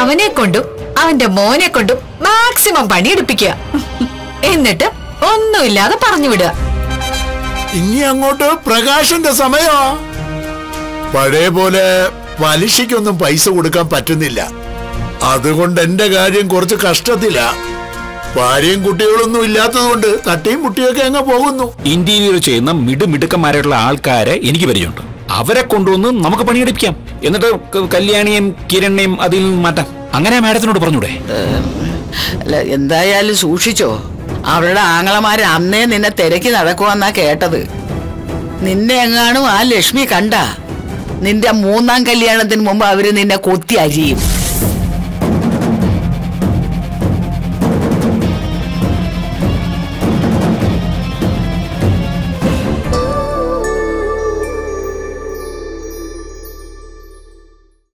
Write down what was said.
അവനെ കൊണ്ടും അവന്റെ മോനെ കൊണ്ടും മാക്സിമം പണിയെടുപ്പിക്കുക എന്നിട്ട് ഒന്നുമില്ലാതെ പറഞ്ഞു വിടുക ഇനി അങ്ങോട്ട് പ്രകാശന്റെ സമയമാ പഴയ പോലെ പലിശയ്ക്കൊന്നും പൈസ കൊടുക്കാൻ പറ്റുന്നില്ല അതുകൊണ്ട് എന്റെ കാര്യം കുറച്ച് കഷ്ടത്തിലാ ഭാര്യയും കുട്ടികളൊന്നും ഇല്ലാത്തതുകൊണ്ട് തട്ടിയും മുട്ടിയൊക്കെ അങ്ങ് പോകുന്നു ഇന്റീരിയർ ചെയ്യുന്ന മിടുമിടുക്കന്മാരായിട്ടുള്ള ആൾക്കാരെ എനിക്ക് പരിചയമുണ്ട് അവരെ കൊണ്ടുവന്ന് നമുക്ക് പണിയെടുപ്പിക്കാം എന്നിട്ട് ക- കല്യാണിയും കിരണിനെയും അതിൽ നിന്ന് മാറ്റാം അങ്ങനെ മാഡത്തിനോട് പറഞ്ഞൂടെ അല്ല എന്തായാലും സൂക്ഷിച്ചോ അവളുടെ ആങ്ങളമാര് അന്നേ നിന്നെ തിരക്കി നടക്കുവാന്നാ കേട്ടത് നിന്നെ എങ്ങാനും ആ ലക്ഷ്മി കണ്ട നിന്റെ മൂന്നാം കല്യാണത്തിന് മുമ്പ് അവര് നിന്നെ കൊത്തി അരിയും